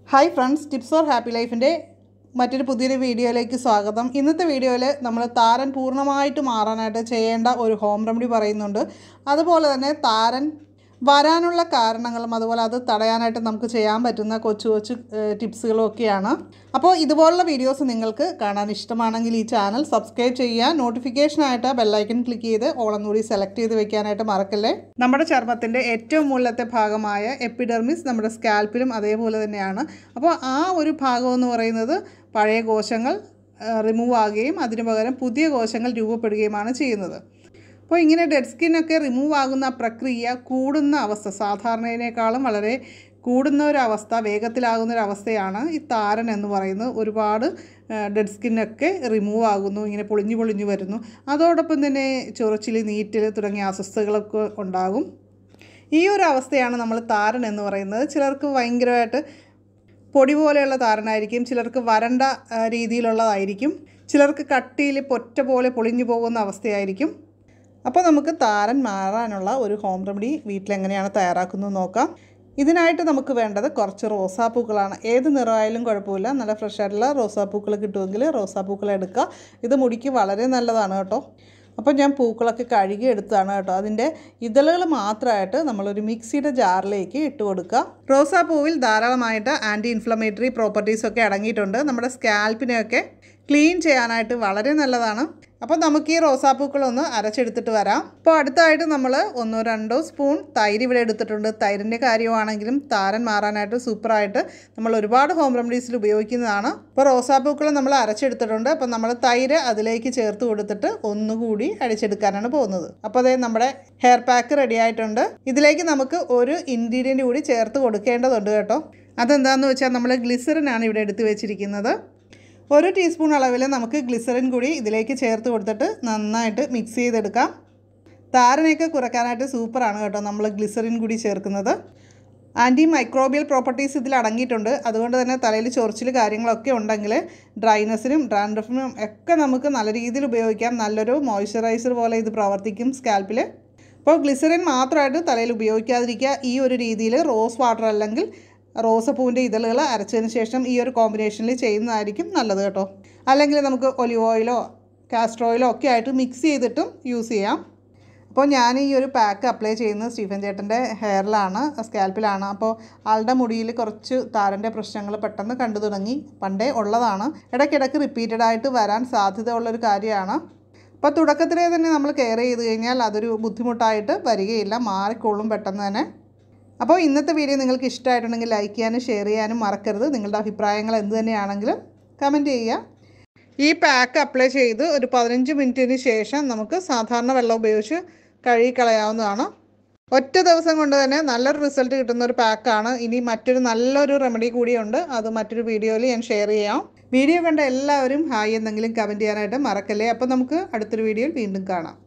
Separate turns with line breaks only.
hi friends tips for happy ലൈഫിൻ്റെ മറ്റൊരു പുതിയൊരു വീഡിയോയിലേക്ക് സ്വാഗതം ഇന്നത്തെ വീഡിയോയിൽ നമ്മൾ താരൻ പൂർണ്ണമായിട്ട് മാറാനായിട്ട് ചെയ്യേണ്ട ഒരു ഹോം റെമഡി പറയുന്നുണ്ട് അതുപോലെ തന്നെ താരൻ വരാനുള്ള കാരണങ്ങളും അതുപോലെ അത് തടയാനായിട്ട് നമുക്ക് ചെയ്യാൻ പറ്റുന്ന കൊച്ചു കൊച്ചു ഏഹ്, ടിപ്സുകളും ഒക്കെയാണ് അപ്പോൾ ഇതുപോലുള്ള വീഡിയോസ് നിങ്ങൾക്ക് കാണാൻ ഇഷ്ടമാണെങ്കിൽ ഈ ചാനൽ സബ്സ്ക്രൈബ് ചെയ്യുക നോട്ടിഫിക്കേഷനായിട്ട് ബെല്ലൈക്കൺ ക്ലിക്ക് ചെയ്ത് ഓളം കൂടി സെലക്ട് ചെയ്ത് വെക്കാനായിട്ട് മറക്കല്ലേ നമ്മുടെ ചർമ്മത്തിൻ്റെ ഏറ്റവും മുകളിലത്തെ ഭാഗമായ എപ്പിഡെർമിസ് നമ്മുടെ സ്കാൽപ്പിലും അതേപോലെ തന്നെയാണ് അപ്പോൾ ആ ഒരു ഭാഗം എന്ന് പറയുന്നത് പഴയ കോശങ്ങൾ റിമൂവ് ആകുകയും അതിനു പകരം പുതിയ കോശങ്ങൾ രൂപപ്പെടുകയുമാണ് ചെയ്യുന്നത് അപ്പോൾ ഇങ്ങനെ ഡെഡ് സ്കിന്നൊക്കെ റിമൂവ് ആകുന്ന ആ പ്രക്രിയ കൂടുന്ന അവസ്ഥ സാധാരണയിനേക്കാളും വളരെ കൂടുന്ന ഒരു അവസ്ഥ വേഗത്തിലാകുന്ന ഒരു അവസ്ഥയാണ് ഈ താരൻ എന്ന് പറയുന്നത് ഒരുപാട് ഡെഡ് സ്കിന്നൊക്കെ റിമൂവ് ആകുന്നു ഇങ്ങനെ പൊളിഞ്ഞു പൊളിഞ്ഞു വരുന്നു അതോടൊപ്പം തന്നെ ചൊറിച്ചിൽ നീറ്റൽ തുടങ്ങിയ അസ്വസ്ഥതകളൊക്കെ ഉണ്ടാകും ഈ ഒരു അവസ്ഥയാണ് നമ്മൾ താരൻ എന്ന് പറയുന്നത് ചിലർക്ക് ഭയങ്കരമായിട്ട് പൊടി പോലെയുള്ള താരനായിരിക്കും ചിലർക്ക് വരണ്ട ആ, രീതിയിലുള്ളതായിരിക്കും ചിലർക്ക് കട്ടിയിൽ പൊറ്റ പോലെ പൊളിഞ്ഞു പോകുന്ന അവസ്ഥയായിരിക്കും അപ്പോൾ നമുക്ക് താരൻ മാറാനുള്ള ഒരു ഹോം റെമഡി വീട്ടിലെങ്ങനെയാണ് തയ്യാറാക്കുന്നത് നോക്കാം ഇതിനായിട്ട് നമുക്ക് വേണ്ടത് കുറച്ച് റോസാപ്പൂക്കളാണ് ഏത് നിറമായാലും കുഴപ്പമില്ല നല്ല ഫ്രഷ് ആയിട്ടുള്ള റോസാപ്പൂക്കൾ കിട്ടുമെങ്കിൽ റോസാപ്പൂക്കൾ എടുക്കുക ഇത് മുടിക്ക് വളരെ നല്ലതാണ് കേട്ടോ അപ്പോൾ ഞാൻ പൂക്കളൊക്കെ കഴുകി എടുത്താണ് കേട്ടോ അതിൻ്റെ ഇതളുകൾ മാത്രമായിട്ട് നമ്മളൊരു മിക്സിയുടെ ജാറിലേക്ക് ഇട്ട് കൊടുക്കുക റോസാപ്പൂവിൽ ധാരാളമായിട്ട് ആൻറ്റി ഇൻഫ്ലമേറ്ററി പ്രോപ്പർട്ടീസ് ഒക്കെ അടങ്ങിയിട്ടുണ്ട് നമ്മുടെ സ്കാൽപ്പിനെയൊക്കെ ക്ലീൻ ചെയ്യാനായിട്ട് വളരെ നല്ലതാണ് അപ്പോൾ നമുക്ക് ഈ റോസാപ്പൂക്കളൊന്ന് അരച്ചെടുത്തിട്ട് വരാം അപ്പോൾ അടുത്തായിട്ട് നമ്മൾ ഒന്നോ രണ്ടോ സ്പൂൺ തൈര് ഇവിടെ എടുത്തിട്ടുണ്ട് തൈരിൻ്റെ കാര്യമാണെങ്കിലും താരൻ മാറാനായിട്ട് സൂപ്പറായിട്ട് നമ്മൾ ഒരുപാട് ഹോം റെമഡീസിൽ ഉപയോഗിക്കുന്നതാണ് അപ്പോൾ റോസാപ്പൂക്കൾ നമ്മൾ അരച്ചെടുത്തിട്ടുണ്ട് അപ്പോൾ നമ്മൾ തൈര് അതിലേക്ക് ചേർത്ത് കൊടുത്തിട്ട് ഒന്നുകൂടി അടിച്ചെടുക്കാനാണ് പോകുന്നത് അപ്പോൾ അതേ നമ്മുടെ ഹെയർ പാക്ക് റെഡി ആയിട്ടുണ്ട് ഇതിലേക്ക് നമുക്ക് ഒരു ഇൻഗ്രീഡിയൻ്റ് കൂടി ചേർത്ത് കൊടുക്കേണ്ടതുണ്ട് കേട്ടോ അതെന്താണെന്ന് വെച്ചാൽ നമ്മൾ ഗ്ലിസറിനാണ് ഇവിടെ എടുത്ത് വെച്ചിരിക്കുന്നത് ഒരു ടീസ്പൂൺ അളവിൽ നമുക്ക് ഗ്ലിസറിൻ കൂടി ഇതിലേക്ക് ചേർത്ത് കൊടുത്തിട്ട് നന്നായിട്ട് മിക്സ് ചെയ്തെടുക്കാം താരനെയൊക്കെ കുറയ്ക്കാനായിട്ട് സൂപ്പറാണ് കേട്ടോ നമ്മൾ ഗ്ലിസറിൻ കൂടി ചേർക്കുന്നത് ആൻറ്റി മൈക്രോബിയൽ പ്രോപ്പർട്ടീസ് ഇതിൽ അടങ്ങിയിട്ടുണ്ട് അതുകൊണ്ട് തന്നെ തലയിൽ ചൊറിച്ചിൽ കാര്യങ്ങളൊക്കെ ഉണ്ടെങ്കിൽ ഡ്രൈനസിനും ഡ്രാൻഡ്രഫിനും ഒക്കെ നമുക്ക് നല്ല രീതിയിൽ ഉപയോഗിക്കാം നല്ലൊരു മോയ്സ്ചറൈസർ പോലെ ഇത് പ്രവർത്തിക്കും സ്കാൽപ്പിൽ അപ്പോൾ ഗ്ലിസറിൻ മാത്രമായിട്ട് തലയിൽ ഉപയോഗിക്കാതിരിക്കുക ഈ ഒരു രീതിയിൽ റോസ് വാട്ടർ അല്ലെങ്കിൽ റോസപ്പൂവിൻ്റെ ഇതളുകൾ അരച്ചതിന് ശേഷം ഈ ഒരു കോമ്പിനേഷനിൽ ചെയ്യുന്നതായിരിക്കും നല്ലത് കേട്ടോ അല്ലെങ്കിൽ നമുക്ക് ഒലിവ് ഓയിലോ കാസ്റ്റർ ഓയിലോ ഒക്കെ ആയിട്ട് മിക്സ് ചെയ്തിട്ടും യൂസ് ചെയ്യാം അപ്പോൾ ഞാൻ ഈ ഒരു പാക്ക് അപ്ലൈ ചെയ്യുന്നത് സ്റ്റീഫൻ ചേട്ടൻ്റെ ഹെയറിലാണ് സ്കാൽപ്പിലാണ് അപ്പോൾ ആളുടെ മുടിയിൽ കുറച്ച് താരൻ്റെ പ്രശ്നങ്ങൾ പെട്ടെന്ന് കണ്ടു തുടങ്ങി പണ്ടേ ഉള്ളതാണ് ഇടയ്ക്കിടയ്ക്ക് റിപ്പീറ്റഡ് ആയിട്ട് വരാൻ സാധ്യതയുള്ളൊരു കാര്യമാണ് അപ്പോൾ തുടക്കത്തിലേ തന്നെ നമ്മൾ കെയർ ചെയ്ത് കഴിഞ്ഞാൽ അതൊരു ബുദ്ധിമുട്ടായിട്ട് വരികയില്ല മാറിക്കൊള്ളും പെട്ടെന്ന് തന്നെ അപ്പോൾ ഇന്നത്തെ വീഡിയോ നിങ്ങൾക്ക് ഇഷ്ടമായിട്ടുണ്ടെങ്കിൽ ലൈക്ക് ചെയ്യാനും ഷെയർ ചെയ്യാനും മറക്കരുത് നിങ്ങളുടെ അഭിപ്രായങ്ങൾ എന്ത് തന്നെയാണെങ്കിലും കമൻറ്റ് ചെയ്യുക ഈ പാക്ക് അപ്ലൈ ചെയ്ത് ഒരു പതിനഞ്ച് മിനിറ്റിന് ശേഷം നമുക്ക് സാധാരണ വെള്ളം ഉപയോഗിച്ച് കഴുകി കളയാവുന്നതാണ് ഒറ്റ ദിവസം കൊണ്ട് തന്നെ നല്ലൊരു റിസൾട്ട് കിട്ടുന്ന ഒരു പാക്കാണ് ഇനി മറ്റൊരു നല്ലൊരു റെമഡി കൂടിയുണ്ട് അത് മറ്റൊരു വീഡിയോയിൽ ഞാൻ ഷെയർ ചെയ്യാം വീഡിയോ കണ്ട എല്ലാവരും ഹായ് എന്തെങ്കിലും കമൻറ്റ് ചെയ്യാനായിട്ട് മറക്കല്ലേ അപ്പോൾ നമുക്ക് അടുത്തൊരു വീഡിയോയിൽ വീണ്ടും കാണാം